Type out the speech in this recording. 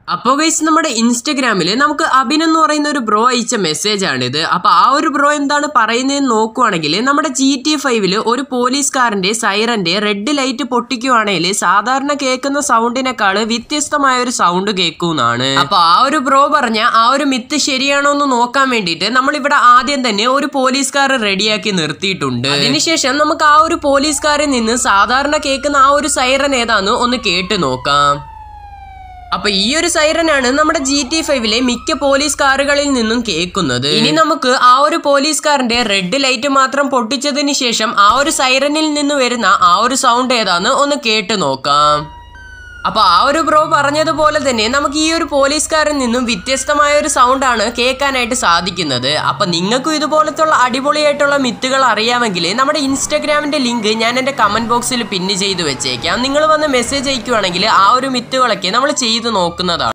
അപ്പോൾ ഗൈസ് നമ്മുടെ ഇൻസ്റ്റഗ്രാമിൽ നമുക്ക് അബിൻ എന്ന് പറയുന്ന ഒരു ബ്രോ അയച്ച മെസ്സേജ് ആണിത് അപ്പോൾ ആ ഒരു ബ്രോ എന്താണ് പറയുന്നതെന്ന് നോക്കുവാണെങ്കിൽ നമ്മുടെ ജി ടി ഫൈവില് ഒരു പോലീസുകാരന്റെ സൈറന്റെ റെഡ് ലൈറ്റ് പൊട്ടിക്കുവാണെങ്കിൽ സാധാരണ കേൾക്കുന്ന സൗണ്ടിനേക്കാൾ വ്യത്യസ്തമായ ഒരു സൗണ്ട് കേൾക്കുമെന്നാണ് അപ്പൊ ആ ഒരു ബ്രോ പറഞ്ഞ ആ ഒരു മിത്ത് ശരിയാണോ എന്ന് നോക്കാൻ വേണ്ടിയിട്ട് നമ്മൾ ഇവിടെ ആദ്യം തന്നെ ഒരു പോലീസുകാരെ റെഡിയാക്കി നിർത്തിയിട്ടുണ്ട് അതിനുശേഷം നമുക്ക് ആ ഒരു പോലീസുകാരിൽ നിന്ന് സാധാരണ കേൾക്കുന്ന ആ ഒരു സൈറൻ ഏതാന്ന് ഒന്ന് കേട്ട് നോക്കാം അപ്പൊ ഈ ഒരു സൈറനാണ് നമ്മുടെ ജി ടി ഫൈവിലെ മിക്ക പോലീസ് കാറുകളിൽ നിന്നും കേൾക്കുന്നത് ഇനി നമുക്ക് ആ ഒരു പോലീസ് കാറിന്റെ റെഡ് ലൈറ്റ് മാത്രം പൊട്ടിച്ചതിന് ശേഷം ആ ഒരു സൈറനിൽ നിന്ന് വരുന്ന ആ ഒരു സൗണ്ട് ഏതാന്ന് ഒന്ന് കേട്ട് നോക്കാം അപ്പൊ ആ ഒരു ബ്രോ പറഞ്ഞതുപോലെ തന്നെ നമുക്ക് ഈ ഒരു പോലീസുകാരിൽ നിന്നും വ്യത്യസ്തമായ ഒരു സൗണ്ടാണ് കേൾക്കാനായിട്ട് സാധിക്കുന്നത് അപ്പൊ നിങ്ങൾക്കും ഇതുപോലത്തുള്ള അടിപൊളിയായിട്ടുള്ള മിത്തുകൾ അറിയാമെങ്കിൽ നമ്മുടെ ഇൻസ്റ്റാഗ്രാമിന്റെ ലിങ്ക് ഞാൻ എൻ്റെ കമന്റ് ബോക്സിൽ പിന്ന് ചെയ്ത് വെച്ചേക്കാം നിങ്ങൾ വന്ന് മെസ്സേജ് അയക്കുവാണെങ്കിൽ ആ ഒരു മിത്തുകളൊക്കെ നമ്മൾ ചെയ്ത് നോക്കുന്നതാണ്